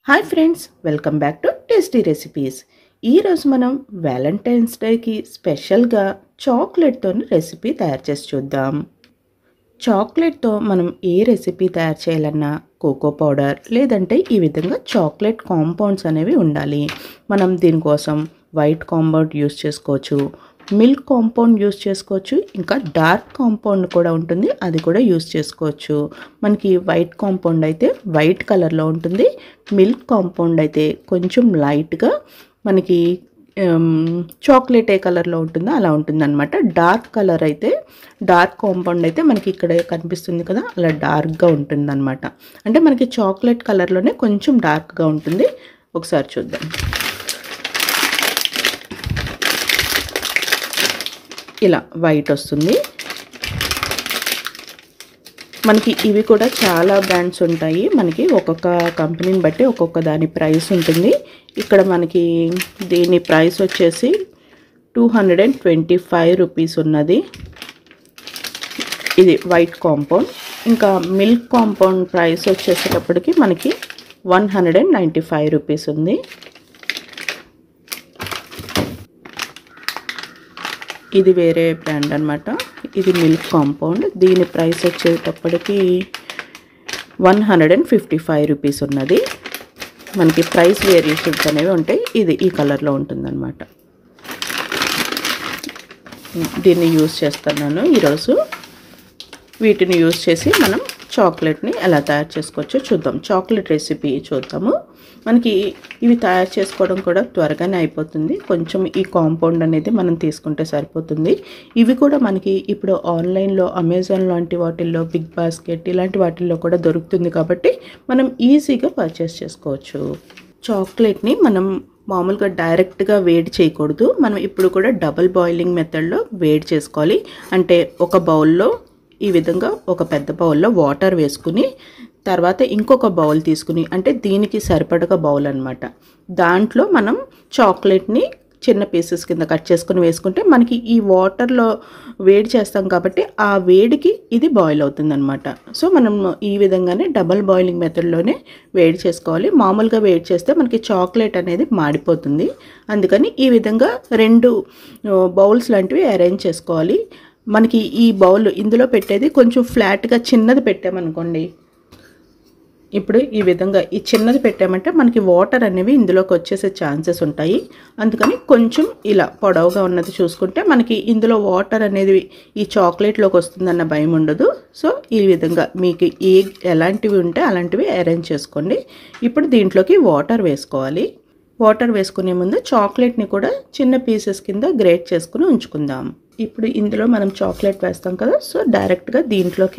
hi friends welcome back to tasty recipes ఈరోజు మనం Valentine's డేకి స్పెషల్గా చాక్లెట్తో రెసిపీ తయారు చేసి చూద్దాం చాక్లెట్తో మనం ఏ రెసిపీ తయారు చేయాలన్నా కోకో పౌడర్ లేదంటే ఈ విధంగా చాక్లెట్ కాంపౌండ్స్ అనేవి ఉండాలి మనం దీనికోసం వైట్ కాంపౌండ్ యూస్ చేసుకోవచ్చు మిల్క్ కాంపౌండ్ యూస్ చేసుకోవచ్చు ఇంకా డార్క్ కాంపౌండ్ కూడా ఉంటుంది అది కూడా యూస్ చేసుకోవచ్చు మనకి వైట్ కాంపౌండ్ అయితే వైట్ కలర్లో ఉంటుంది మిల్క్ కాంపౌండ్ అయితే కొంచెం లైట్గా మనకి చాక్లెట్ ఏ కలర్లో ఉంటుందో అలా ఉంటుంది అనమాట డార్క్ కలర్ అయితే డార్క్ కాంపౌండ్ అయితే మనకి ఇక్కడ కనిపిస్తుంది కదా అలా డార్క్గా ఉంటుంది అనమాట అంటే మనకి చాక్లెట్ కలర్లోనే కొంచెం డార్క్గా ఉంటుంది ఒకసారి చూద్దాం ఇలా వైట్ వస్తుంది మనకి ఇవి కూడా చాలా బ్రాండ్స్ ఉంటాయి మనకి ఒక్కొక్క కంపెనీని బట్టి ఒక్కొక్క దాని ప్రైస్ ఉంటుంది ఇక్కడ మనకి దీని ప్రైస్ వచ్చేసి two hundred and twenty five rupees ఉన్నది ఇది వైట్ కాంపౌండ్ ఇంకా మిల్క్ కాంపౌండ్ ప్రైస్ వచ్చేసేటప్పటికి మనకి one hundred and ninety five rupees ఉంది ఇది వేరే బ్రాండ్ అనమాట ఇది మిల్క్ కాంపౌండ్ దీని ప్రైస్ వచ్చేటప్పటికి one hundred and fifty five rupees ఉన్నది మనకి ప్రైస్ వేరియేషన్స్ అనేవి ఉంటాయి ఇది ఈ కలర్లో ఉంటుందన్నమాట దీన్ని యూస్ చేస్తున్నాను ఈరోజు వీటిని యూస్ చేసి మనం చాక్లెట్ని ఎలా తయారు చేసుకోవచ్చో చూద్దాం చాక్లెట్ రెసిపీ చూద్దాము మనకి ఇవి తయారు చేసుకోవడం కూడా త్వరగానే అయిపోతుంది కొంచెం ఈ కాంపౌండ్ అనేది మనం తీసుకుంటే సరిపోతుంది ఇవి కూడా మనకి ఇప్పుడు ఆన్లైన్లో అమెజాన్ లాంటి వాటిల్లో బిగ్ బాస్కెట్ ఇలాంటి వాటిల్లో కూడా దొరుకుతుంది కాబట్టి మనం ఈజీగా పర్చేస్ చేసుకోవచ్చు చాక్లెట్ని మనం మామూలుగా డైరెక్ట్గా వేడి చేయకూడదు మనం ఇప్పుడు కూడా డబల్ బాయిలింగ్ మెథడ్లో వేడి చేసుకోవాలి అంటే ఒక బౌల్లో ఈ విధంగా ఒక పెద్ద బౌల్లో వాటర్ వేసుకుని తర్వాత ఇంకొక బౌల్ తీసుకుని అంటే దీనికి సరిపడగా బౌల్ అనమాట దాంట్లో మనం చాక్లెట్ని చిన్న పీసెస్ కింద కట్ చేసుకుని వేసుకుంటే మనకి ఈ వాటర్లో వేడి చేస్తాం కాబట్టి ఆ వేడికి ఇది బాయిల్ అవుతుందన్నమాట సో మనం ఈ విధంగానే డబల్ బాయిలింగ్ మెథడ్లోనే వేడి చేసుకోవాలి మామూలుగా వేడి చేస్తే మనకి చాక్లెట్ అనేది మాడిపోతుంది అందుకని ఈ విధంగా రెండు బౌల్స్ లాంటివి అరేంజ్ చేసుకోవాలి మనకి ఈ బౌల్ ఇందులో పెట్టేది కొంచెం ఫ్లాట్గా చిన్నది పెట్టామనుకోండి ఇప్పుడు ఈ విధంగా ఈ చిన్నది పెట్టామంటే మనకి వాటర్ అనేవి ఇందులోకి వచ్చేసే ఛాన్సెస్ ఉంటాయి అందుకని కొంచెం ఇలా పొడవుగా ఉన్నది చూసుకుంటే మనకి ఇందులో వాటర్ అనేది ఈ చాక్లెట్లోకి వస్తుందన్న భయం ఉండదు సో ఈ విధంగా మీకు ఏ ఎలాంటివి ఉంటే అలాంటివి అరేంజ్ చేసుకోండి ఇప్పుడు దీంట్లోకి వాటర్ వేసుకోవాలి వాటర్ వేసుకునే ముందు చాక్లెట్ని కూడా చిన్న పీసెస్ కింద గ్రేట్ చేసుకుని ఉంచుకుందాం ఇప్పుడు ఇందులో మనం చాక్లెట్ వేస్తాం కదా సో డైరెక్ట్గా దీంట్లోకి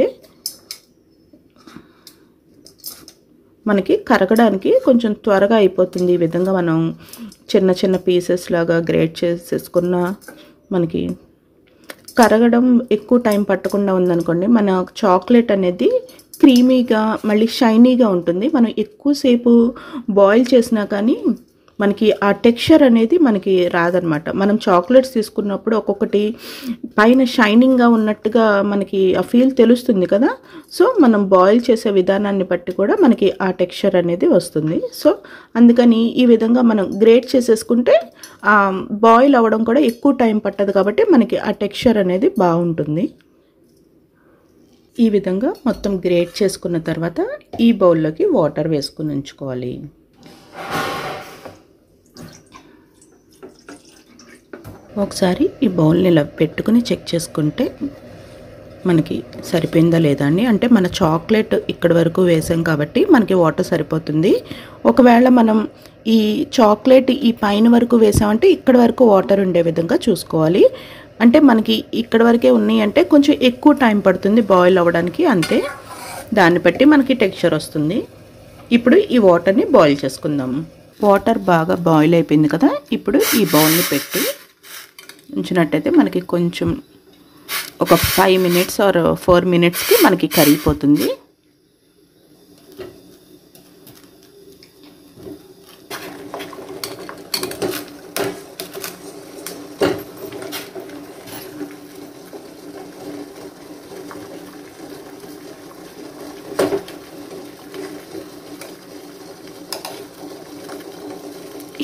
మనకి కరగడానికి కొంచెం త్వరగా అయిపోతుంది ఈ విధంగా మనం చిన్న చిన్న పీసెస్ లాగా గ్రేట్ చేసేసుకున్న మనకి కరగడం ఎక్కువ టైం పట్టకుండా ఉందనుకోండి మన చాక్లెట్ అనేది క్రీమీగా మళ్ళీ షైనీగా ఉంటుంది మనం ఎక్కువసేపు బాయిల్ చేసినా కానీ మనకి ఆ టెక్స్చర్ అనేది మనకి రాదనమాట మనం చాక్లెట్స్ తీసుకున్నప్పుడు ఒక్కొక్కటి పైన షైనింగ్గా ఉన్నట్టుగా మనకి ఆ ఫీల్ తెలుస్తుంది కదా సో మనం బాయిల్ చేసే విధానాన్ని బట్టి కూడా మనకి ఆ టెక్స్చర్ అనేది వస్తుంది సో అందుకని ఈ విధంగా మనం గ్రేట్ చేసేసుకుంటే బాయిల్ అవ్వడం కూడా ఎక్కువ టైం పట్టదు కాబట్టి మనకి ఆ టెక్స్చర్ అనేది బాగుంటుంది ఈ విధంగా మొత్తం గ్రేట్ చేసుకున్న తర్వాత ఈ బౌల్లోకి వాటర్ వేసుకుని ఉంచుకోవాలి ఒకసారి ఈ బౌల్ని ఇలా పెట్టుకుని చెక్ చేసుకుంటే మనకి సరిపోయిందా లేదా అండి అంటే మన చాక్లెట్ ఇక్కడ వరకు వేసాం కాబట్టి మనకి వాటర్ సరిపోతుంది ఒకవేళ మనం ఈ చాక్లెట్ ఈ పైన వరకు వేసామంటే ఇక్కడ వరకు వాటర్ ఉండే విధంగా చూసుకోవాలి అంటే మనకి ఇక్కడ వరకే ఉన్నాయి అంటే కొంచెం ఎక్కువ టైం పడుతుంది బాయిల్ అవ్వడానికి అంతే దాన్ని బట్టి మనకి టెక్స్చర్ వస్తుంది ఇప్పుడు ఈ వాటర్ని బాయిల్ చేసుకుందాం వాటర్ బాగా బాయిల్ అయిపోయింది కదా ఇప్పుడు ఈ బౌల్ని పెట్టి ఉంచినట్టయితే మనకి కొంచెం ఒక ఫైవ్ మినిట్స్ ఆర్ ఫోర్ మినిట్స్కి మనకి కరిగిపోతుంది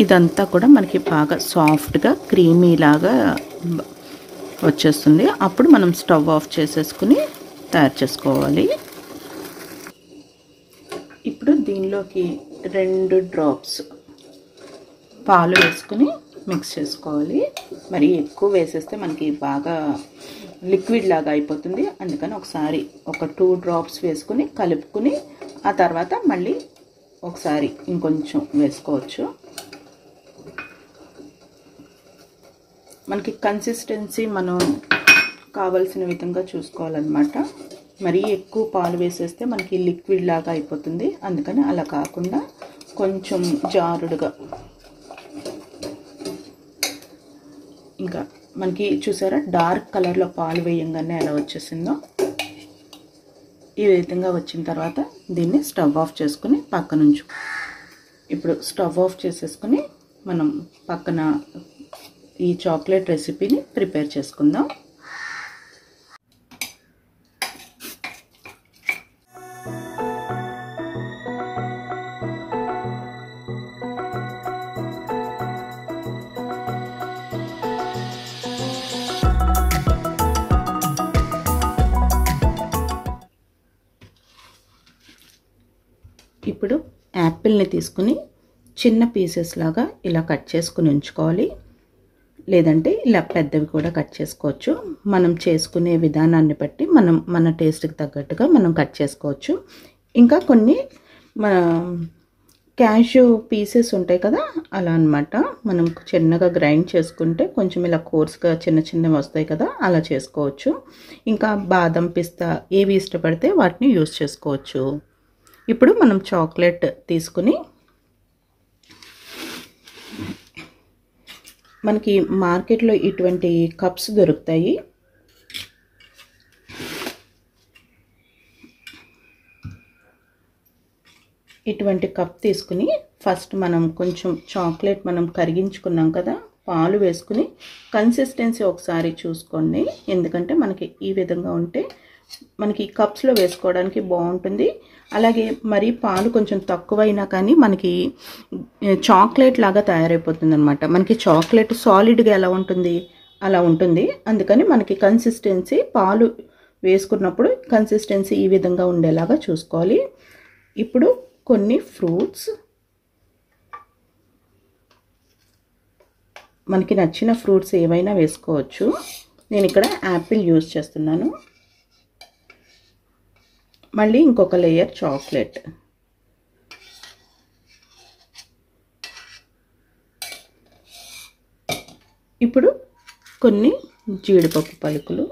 ఇదంతా కూడా మనకి బాగా సాఫ్ట్గా క్రీమీ లాగా బ- వచ్చేస్తుంది అప్పుడు మనం స్టవ్ ఆఫ్ చేసేసుకుని తయారు చేసుకోవాలి ఇప్పుడు దీనిలోకి రెండు డ్రాప్స్ పాలు వేసుకుని మిక్స్ చేసుకోవాలి మరి ఎక్కువ వేసేస్తే మనకి బాగా లిక్విడ్ లాగా అయిపోతుంది అందుకని ఒకసారి ఒక టూ డ్రాప్స్ వేసుకుని కలుపుకుని ఆ తర్వాత మళ్ళీ ఒకసారి ఇంకొంచెం వేసుకోవచ్చు మనకి కన్సిస్టెన్సీ మనం కావలసిన విధంగా చూసుకోవాలన్నమాట మరీ ఎక్కువ పాలు వేసేస్తే మనకి లిక్విడ్ లాగా అయిపోతుంది అందుకని అలా కాకుండా కొంచెం జారుడుగా ఇంకా మనకి చూసారా డార్క్ కలర్లో పాలు వేయంగానే ఎలా వచ్చేసిందో ఈ విధంగా వచ్చిన తర్వాత దీన్ని స్టవ్ ఆఫ్ చేసుకుని పక్కన ఉంచు ఇప్పుడు స్టవ్ ఆఫ్ చేసేసుకుని మనం పక్కన ఈ చాక్లెట్ రెసిపీని ప్రిపేర్ చేసుకుందాం ఇప్పుడు యాపిల్ని తీసుకుని చిన్న పీసెస్ లాగా ఇలా కట్ చేసుకుని ఉంచుకోవాలి లేదంటే ఇలా పెద్దవి కూడా కట్ చేసుకోవచ్చు మనం చేసుకునే విధానాన్ని బట్టి మనం మన టేస్ట్కి తగ్గట్టుగా మనం కట్ చేసుకోవచ్చు ఇంకా కొన్ని మన క్యాష్యూ పీసెస్ ఉంటాయి కదా అలా అన్నమాట మనం చిన్నగా గ్రైండ్ చేసుకుంటే కొంచెం ఇలా కోర్స్గా చిన్న చిన్నవి వస్తాయి కదా అలా చేసుకోవచ్చు ఇంకా బాదం పిస్తా ఏవి ఇష్టపడితే వాటిని యూస్ చేసుకోవచ్చు ఇప్పుడు మనం చాక్లెట్ తీసుకుని మనకి మార్కెట్లో ఇటువంటి కప్స్ దొరుకుతాయి ఇటువంటి కప్ తీసుకుని ఫస్ట్ మనం కొంచెం చాక్లెట్ మనం కరిగించుకున్నాం కదా పాలు వేసుకుని కన్సిస్టెన్సీ ఒకసారి చూసుకోండి ఎందుకంటే మనకి ఈ విధంగా ఉంటే మనకి కప్స్లో వేసుకోవడానికి బాగుంటుంది అలాగే మరి పాలు కొంచెం తక్కువైనా కానీ మనకి చాక్లెట్ లాగా తయారైపోతుంది అనమాట మనకి చాక్లెట్ సాలిడ్గా ఎలా ఉంటుంది అలా ఉంటుంది అందుకని మనకి కన్సిస్టెన్సీ పాలు వేసుకున్నప్పుడు కన్సిస్టెన్సీ ఈ విధంగా ఉండేలాగా చూసుకోవాలి ఇప్పుడు కొన్ని ఫ్రూట్స్ మనకి నచ్చిన ఫ్రూట్స్ ఏవైనా వేసుకోవచ్చు నేను ఇక్కడ యాపిల్ యూజ్ చేస్తున్నాను మళ్ళీ ఇంకొక లేయర్ చాక్లెట్ ఇప్పుడు కొన్ని జీడిపప్పు పలుకులు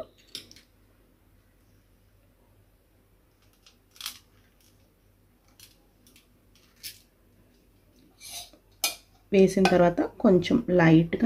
వేసిన తర్వాత కొంచెం లైట్గా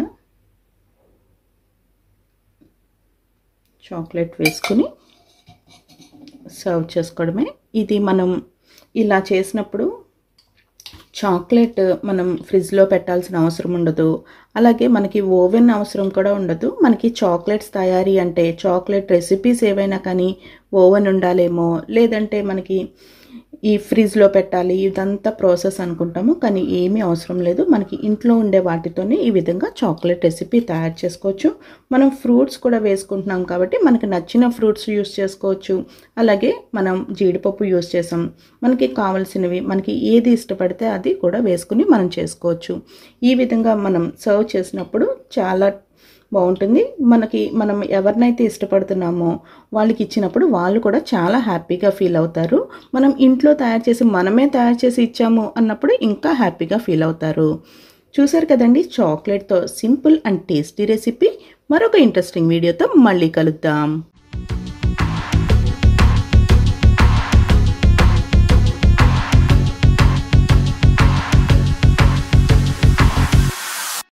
చాక్లెట్ వేసుకుని సర్వ్ చేసుకోవడమే ఇది మనం ఇలా చేసినప్పుడు చాక్లెట్ మనం ఫ్రిడ్జ్లో పెట్టాల్సిన అవసరం ఉండదు అలాగే మనకి ఓవెన్ అవసరం కూడా ఉండదు మనకి చాక్లెట్స్ తయారీ అంటే చాక్లెట్ రెసిపీస్ ఏవైనా కానీ ఓవెన్ ఉండాలేమో లేదంటే మనకి ఈ ఫ్రిడ్జ్లో పెట్టాలి ఇదంతా ప్రాసెస్ అనుకుంటాము కానీ ఏమీ అవసరం లేదు మనకి ఇంట్లో ఉండే వాటితోనే ఈ విధంగా చాక్లెట్ రెసిపీ తయారు చేసుకోవచ్చు మనం ఫ్రూట్స్ కూడా వేసుకుంటున్నాం కాబట్టి మనకి నచ్చిన ఫ్రూట్స్ యూస్ చేసుకోవచ్చు అలాగే మనం జీడిపప్పు యూస్ చేసాం మనకి కావాల్సినవి మనకి ఏది ఇష్టపడితే అది కూడా వేసుకుని మనం చేసుకోవచ్చు ఈ విధంగా మనం సర్వ్ చేసినప్పుడు చాలా బాగుంటుంది మనకి మనం ఎవరినైతే ఇష్టపడుతున్నామో వాళ్ళకి ఇచ్చినప్పుడు వాళ్ళు కూడా చాలా హ్యాపీగా ఫీల్ అవుతారు మనం ఇంట్లో తయారు చేసి మనమే తయారు చేసి ఇచ్చాము అన్నప్పుడు ఇంకా హ్యాపీగా ఫీల్ అవుతారు చూసారు కదండి చాక్లెట్తో సింపుల్ అండ్ టేస్టీ రెసిపీ మరొక ఇంట్రెస్టింగ్ వీడియోతో మళ్ళీ కలుద్దాం